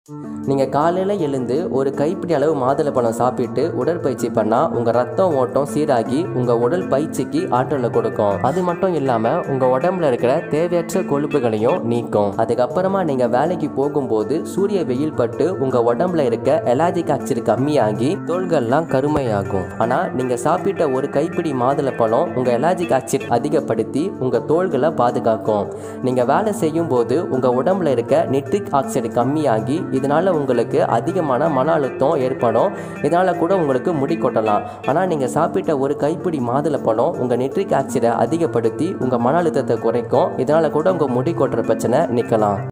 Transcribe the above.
நீங்கள் காலையில் எழுந்து ஒரு கைப்பிடி அளவு மாதுளப்பழம் சாப்பிட்டு உடற்பயிற்சி பண்ணால் உங்கள் ரத்தம் ஓட்டம் சீராகி உங்கள் உடல் பயிற்சிக்கு ஆற்றலை கொடுக்கும் அது மட்டும் இல்லாமல் உங்கள் உடம்புல இருக்கிற தேவையற்ற கொழுப்புகளையும் நீக்கும் அதுக்கப்புறமா நீங்கள் வேலைக்கு போகும்போது சூரிய வெயில் பட்டு உங்கள் உடம்புல இருக்க எலாஜிக் ஆக்சிட் கம்மியாகி தோள்கள்லாம் கருமையாகும் ஆனால் நீங்கள் சாப்பிட்ட ஒரு கைப்பிடி மாதுளப்பழம் உங்கள் எலாஜிக் ஆக்சிட் அதிகப்படுத்தி உங்கள் தோள்களை பாதுகாக்கும் நீங்கள் வேலை செய்யும் போது உங்கள் உடம்புல இருக்க நிட்ரிக் ஆக்சைடு கம்மியாகி இதனால் உங்களுக்கு அதிகமான மன அழுத்தம் ஏற்படும் இதனால் கூட உங்களுக்கு முடி கொட்டலாம் ஆனால் நீங்கள் சாப்பிட்ட ஒரு கைப்பிடி மாதுளப்பழம் உங்கள் நிட்ரிக் ஆக்சைடை அதிகப்படுத்தி உங்கள் மன அழுத்தத்தை குறைக்கும் இதனால் கூட உங்கள் முடி கொட்டுற பிரச்சனை நிற்கலாம்